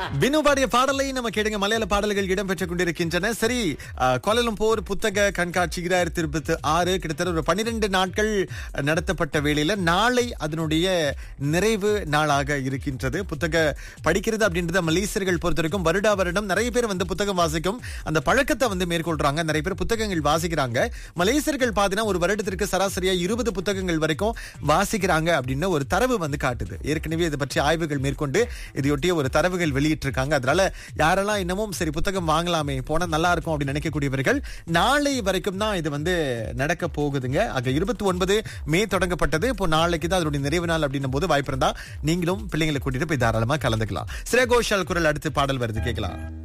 வினோபாடிய பாடலை நம்ம கேடுங்க மலையாள பாடல்கள் இடம்பெற்றுக் கொண்டிருக்கின்றன சரி அஹ், கோலாலம்பூர் புத்தக கண்காட்சி இரண்டாயிரத்தி இருபத்தி ஆறு கிட்டத்தட்ட ஒரு பன்னிரண்டு நாட்கள் நடத்தப்பட்ட வேளையில நாளை அதனுடைய நிறைவு நாளாக இருக்கின்றது புத்தக படிக்கிறது அப்படின்றத மலேசியர்கள் பொறுத்த வரைக்கும் வருடா வருடம் நிறைய பேர் வந்து புத்தகம் வாசிக்கும் அந்த பழக்கத்தை வந்து மேற்கொள்றாங்க நிறைய பேர் புத்தகங்கள் வாசிக்கிறாங்க மலேசியர்கள் பாத்தீங்கன்னா ஒரு வருடத்திற்கு சராசரியா இருபது புத்தகங்கள் வரைக்கும் வாசிக்கிறாங்க அப்படின்னு ஒரு தரவு வந்து காட்டுது ஏற்கனவே இதை பற்றி ஆய்வுகள் மேற்கொண்டு இதையொட்டிய ஒரு தரவுகள் வெளியிட்டிருக்காங்க அதனால யாரெல்லாம் இன்னமும் சரி புத்தகம் வாங்கலாமே போனா நல்லா இருக்கும் அப்படின்னு நினைக்கக்கூடியவர்கள் நாளை வரைக்கும் தான் இது வந்து நடக்க போகுதுங்க ஆக இருபத்தி ஒன்பது மே தொடங்கப்பட்டது இப்போ நாளைக்கு தான் அதனுடைய நிறைவு நாள் அப்படின்னும் போது வாய்ப்பு இருந்தா நீங்களும் பிள்ளைங்களை கூட்டிட்டு போய் தாராளமா கலந்துக்கலாம் ஸ்ரேகோஷால் குரல் அடுத்து பாடல் வருது கேட்கலாம்